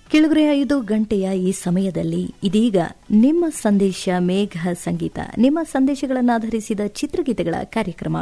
ಕೆಳಗರೆ ಐದು ಗಂಟೆಯ ಈ ಸಮಯದಲ್ಲಿ ಇದೀಗ ನಿಮ್ಮ ಸಂದೇಶ ಮೇಘ ಸಂಗೀತ ನಿಮ್ಮ ಸಂದೇಶಗಳನ್ನು ಆಧರಿಸಿದ ಚಿತ್ರಗೀತೆಗಳ ಕಾರ್ಯಕ್ರಮ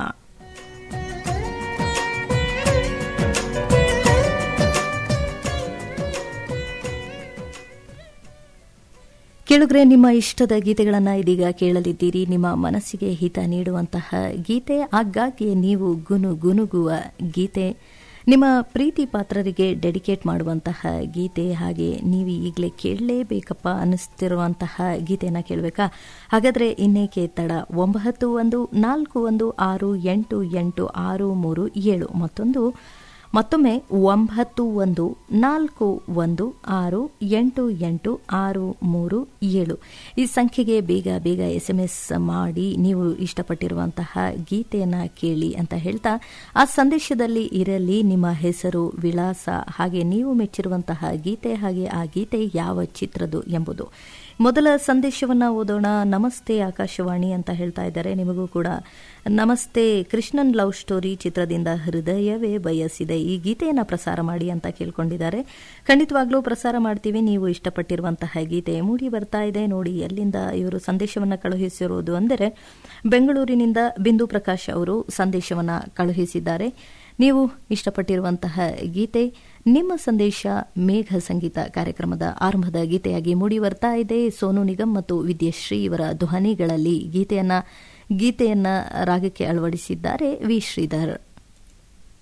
ಕೆಳಗರೆ ನಿಮ್ಮ ಇಷ್ಟದ ಗೀತೆಗಳನ್ನು ಇದೀಗ ಕೇಳಲಿದ್ದೀರಿ ನಿಮ್ಮ ಮನಸ್ಸಿಗೆ ಹಿತ ನೀಡುವಂತಹ ಗೀತೆ ಆಗಾಗ್ಗೆ ನೀವು ಗುನು ಗುನುಗುವ ಗೀತೆ ನಿಮ್ಮ ಪ್ರೀತಿ ಪಾತ್ರರಿಗೆ ಡೆಡಿಕೇಟ್ ಮಾಡುವಂತಹ ಗೀತೆ ಹಾಗೆ ನೀವು ಈಗಲೇ ಕೇಳಲೇಬೇಕಪ್ಪ ಅನ್ನಿಸ್ತಿರುವಂತಹ ಗೀತೆಯನ್ನು ಕೇಳಬೇಕಾ ಹಾಗಾದರೆ ಇನ್ನೇಕೆ ತಡ ಒಂಬತ್ತು ಒಂದು ನಾಲ್ಕು ಒಂದು ಆರು ಎಂಟು ಎಂಟು ಆರು ಮೂರು ಏಳು ಮತ್ತೊಂದು ಮತ್ತೊಮ್ಮೆ ಒಂಬತ್ತು ಒಂದು ನಾಲ್ಕು ಒಂದು ಆರು ಎಂಟು ಎಂಟು ಆರು ಮೂರು ಏಳು ಈ ಸಂಖ್ಯೆಗೆ ಬೇಗ ಬೇಗ ಎಸ್ ಎಂ ಎಸ್ ಮಾಡಿ ನೀವು ಇಷ್ಟಪಟ್ಟಿರುವಂತಹ ಗೀತೆಯನ್ನು ಕೇಳಿ ಅಂತ ಹೇಳ್ತಾ ಆ ಸಂದೇಶದಲ್ಲಿ ಇರಲಿ ನಿಮ್ಮ ಹೆಸರು ವಿಳಾಸ ಹಾಗೆ ನೀವು ಮೆಚ್ಚಿರುವಂತಹ ಗೀತೆ ಹಾಗೆ ಆ ಗೀತೆ ಯಾವ ಚಿತ್ರದ್ದು ಎಂಬುದು ಮೊದಲ ಸಂದೇಶವನ್ನ ಓದೋಣ ನಮಸ್ತೆ ಆಕಾಶವಾಣಿ ಅಂತ ಹೇಳ್ತಾ ಇದ್ದಾರೆ ನಿಮಗೂ ಕೂಡ ನಮಸ್ತೆ ಕೃಷ್ಣನ್ ಲವ್ ಸ್ಟೋರಿ ಚಿತ್ರದಿಂದ ಹೃದಯವೇ ಬಯಸಿದೆ ಈ ಗೀತೆಯನ್ನು ಪ್ರಸಾರ ಮಾಡಿ ಅಂತ ಕೇಳ್ಕೊಂಡಿದ್ದಾರೆ ಖಂಡಿತವಾಗ್ಲೂ ಪ್ರಸಾರ ಮಾಡ್ತೀವಿ ನೀವು ಇಷ್ಟಪಟ್ಟಿರುವಂತಹ ಗೀತೆ ಮೂಡಿ ಬರ್ತಾ ಇದೆ ನೋಡಿ ಎಲ್ಲಿಂದ ಇವರು ಸಂದೇಶವನ್ನು ಕಳುಹಿಸಿರುವುದು ಅಂದರೆ ಬೆಂಗಳೂರಿನಿಂದ ಬಿಂದು ಪ್ರಕಾಶ್ ಅವರು ಸಂದೇಶವನ್ನು ಕಳುಹಿಸಿದ್ದಾರೆ ನೀವು ಇಷ್ಟಪಟ್ಟಿರುವಂತಹ ಗೀತೆ ನಿಮ್ಮ ಸಂದೇಶ ಮೇಘ ಸಂಗೀತ ಕಾರ್ಯಕ್ರಮದ ಆರಂಭದ ಗೀತೆಯಾಗಿ ಮೂಡಿ ಬರ್ತಾ ಇದೆ ಸೋನು ನಿಗಮ್ ಮತ್ತು ವಿದ್ಯಶ್ರೀ ಇವರ ಧ್ವನಿಗಳಲ್ಲಿ ಗೀತೆಯನ್ನ ಗೀತೆಯನ್ನ ರಾಗಕ್ಕೆ ಅಳವಡಿಸಿದ್ದಾರೆ ವಿ ಶ್ರೀಧರ್